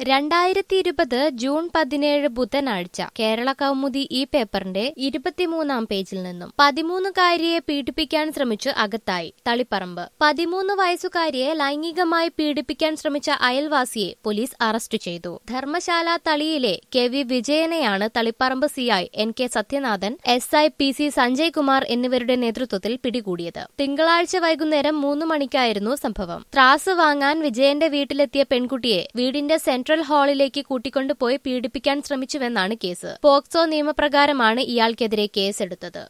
രണ്ടായിരത്തി ഇരുപത് ജൂൺ പതിനേഴ് ബുധനാഴ്ച കേരള കൗമുദി ഈ പേപ്പറിന്റെ ഇരുപത്തിമൂന്നാം പേജിൽ നിന്നും പതിമൂന്നുകാരിയെ പീഡിപ്പിക്കാൻ ശ്രമിച്ചു അകത്തായി തളിപ്പറമ്പ് പതിമൂന്ന് വയസ്സുകാരിയെ ലൈംഗികമായി പീഡിപ്പിക്കാൻ ശ്രമിച്ച അയൽവാസിയെ പോലീസ് അറസ്റ്റ് ചെയ്തു ധർമ്മശാല തളിയിലെ കെ വി വിജയനെയാണ് Taliparamba CI N K Sathyanathan S I P C Sanjay Kumar എന്നിവരുടെ നേതൃത്വത്തിൽ പിടികൂടിയത് തിങ്കളാഴ്ച വൈകുന്നേരം മൂന്ന് മണിക്കായിരുന്നു സംഭവം ത്രാസ് വാങ്ങാൻ വിജയന്റെ വീട്ടിലെത്തിയ പെൺകുട്ടിയെ വീടിന്റെ സെൻട്രൽ ഹാളിലേക്ക് കൂട്ടിക്കൊണ്ടുപോയി പീഡിപ്പിക്കാൻ ശ്രമിച്ചുവെന്നാണ് കേസ് പോക്സോ നിയമപ്രകാരമാണ് ഇയാൾക്കെതിരെ കേസെടുത്തത്